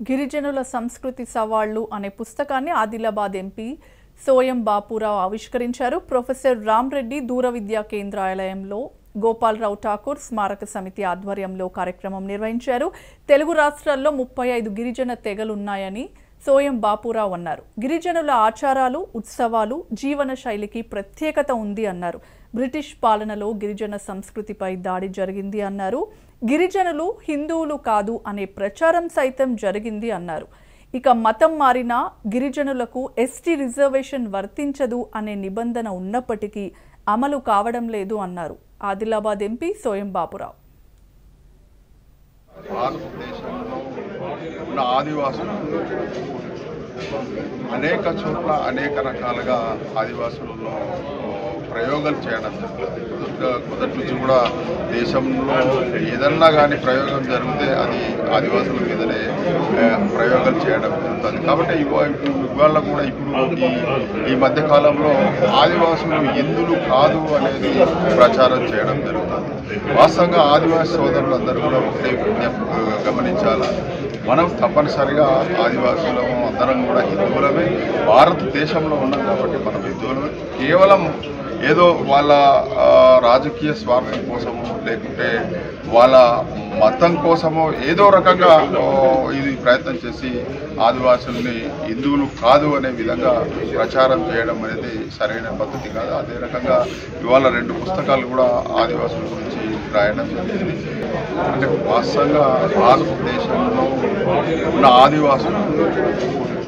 గిరిజనుల సంస్కృతి సవాళ్లు అనే పుస్తకాన్ని ఆదిలాబాద్ ఎంపీ సోయం బాపురావు ఆవిష్కరించారు ప్రొఫెసర్ రామ్రెడ్డి దూర విద్యా కేంద్రాలయంలో గోపాలరావు ఠాకూర్ స్మారక సమితి ఆధ్వర్యంలో కార్యక్రమం నిర్వహించారు తెలుగు రాష్ట్రాల్లో ముప్పై ఐదు గిరిజన తెగలున్నాయని సోయం బాపురావు అన్నారు గిరిజనుల ఆచారాలు ఉత్సవాలు జీవన శైలికి ప్రత్యేకత ఉంది అన్నారు బ్రిటిష్ పాలనలో గిరిజన సంస్కృతిపై దాడి జరిగింది అన్నారు గిరిజనులు హిందువులు కాదు అనే ప్రచారం సైతం జరిగింది అన్నారు ఇక మతం మారినా గిరిజనులకు ఎస్టీ రిజర్వేషన్ వర్తించదు అనే నిబంధన ఉన్నప్పటికీ అమలు కావడం లేదు అన్నారు ఆదిలాబాద్ ఎంపీ సోయం బాపురావు భారతదేశంలో ఉన్న ఆదివాసులు అనేక చోట్ల అనేక రకాలుగా ఆదివాసులను ప్రయోగాలు చేయడం జరుగుతుంది మొదట- మొదటి నుంచి కూడా దేశంలో ఏదన్నా కానీ ప్రయోగం జరిగితే అది ఆదివాసుల మీదనే ఆ, ప్రయోగాలు చేయడం జరుగుతుంది కాబట్టి ఇవ- ఇప్పుడు ఇవాళ కూడా ఇప్పుడు ఈ ఈ మధ్య కాలంలో ఆదివాసులు ఎందులు కాదు అనేది ప్రచారం చేయడం జరుగుతుంది వాస్తవంగా ఆదివాసి సోదరులందరూ కూడా ఒకటే విజ్ఞప్తి గమనించాలా మనం తప్పనిసరిగా ఆదివాసులము అందరం కూడా హిందువులమే భారతదేశంలో ఉన్నాం కాబట్టి మనం హిందువులమే కేవలం ఏదో వాళ్ళ ఆ, రాజకీయ స్వార్థం కోసమో లేకుంటే వాళ్ళ మతం కోసమో ఏదో రకంగా ఓ, ఇది ప్రయత్నం చేసి ఆదివాసుల్ని హిందువులు కాదు అనే విధంగా ప్రచారం చేయడం అనేది సరైన పద్ధతి కాదు అదే రకంగా ఇవాళ రెండు పుస్తకాలు కూడా ఆదివాసుల గురించి రాయడం జరిగింది అంటే వాస్తవంగా భారతదేశంలో ఉన్న ఆదివాసులు